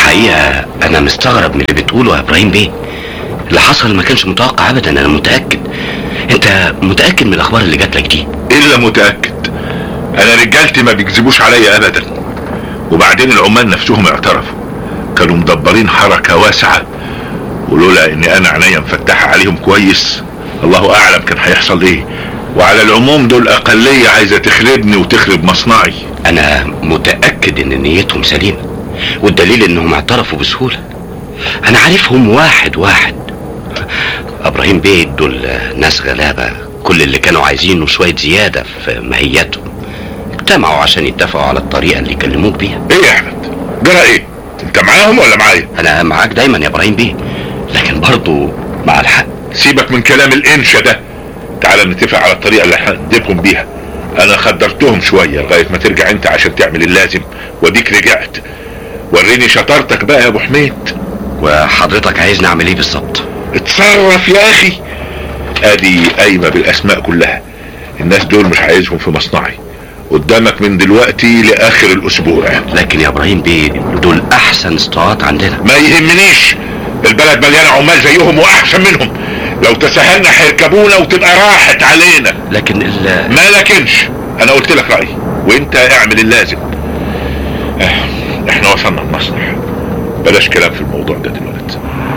الحقيقة أنا مستغرب من اللي بتقوله يا إبراهيم بيه اللي حصل ما كانش متوقع أبدا أنا متأكد أنت متأكد من الأخبار اللي جات لك دي الا متاكد انا رجالتي ما بيكذبوش عليا ابدا وبعدين العمال نفسهم اعترفوا كانوا مدبرين حركه واسعه ولولا اني انا عينيا مفتحه عليهم كويس الله اعلم كان هيحصل ايه وعلى العموم دول اقليه عايزه تخربني وتخرب مصنعي أنا متأكد إن نيتهم سليمة والدليل إنهم اعترفوا بسهولة أنا عارفهم واحد واحد إبراهيم بيه دول ناس غلابة كل اللي كانوا عايزينه شوية زيادة في ماهيتهم اجتمعوا عشان يتفقوا على الطريقة اللي يكلموك بيها ايه يا احمد جرى ايه انت معاهم ولا معايا أنا معاك دايما يا إبراهيم بيه لكن برضو مع الحق سيبك من كلام الانشا ده تعال نتفق على الطريقه اللي هندبهم بيها انا خدرتهم شويه لغايه ما ترجع انت عشان تعمل اللازم واديك رجعت وريني شطارتك بقى يا ابو حميد وحضرتك عايزني أعمل إيه بالظبط اتصرف يا اخي ادي قايمه بالاسماء كلها الناس دول مش عايزهم في مصنعي قدامك من دلوقتي لاخر الاسبوع لكن يا إبراهيم بيه دول أحسن اسطوات عندنا ما يهمنيش البلد مليانه عمال زيهم واحسن منهم لو تساهلنا هيركبونا وتبقى راحت علينا لكن ال ما لكنش انا قلت لك رايي وانت اعمل اللازم اه، احنا وصلنا المصنع بلاش كلام في الموضوع ده دلوقتي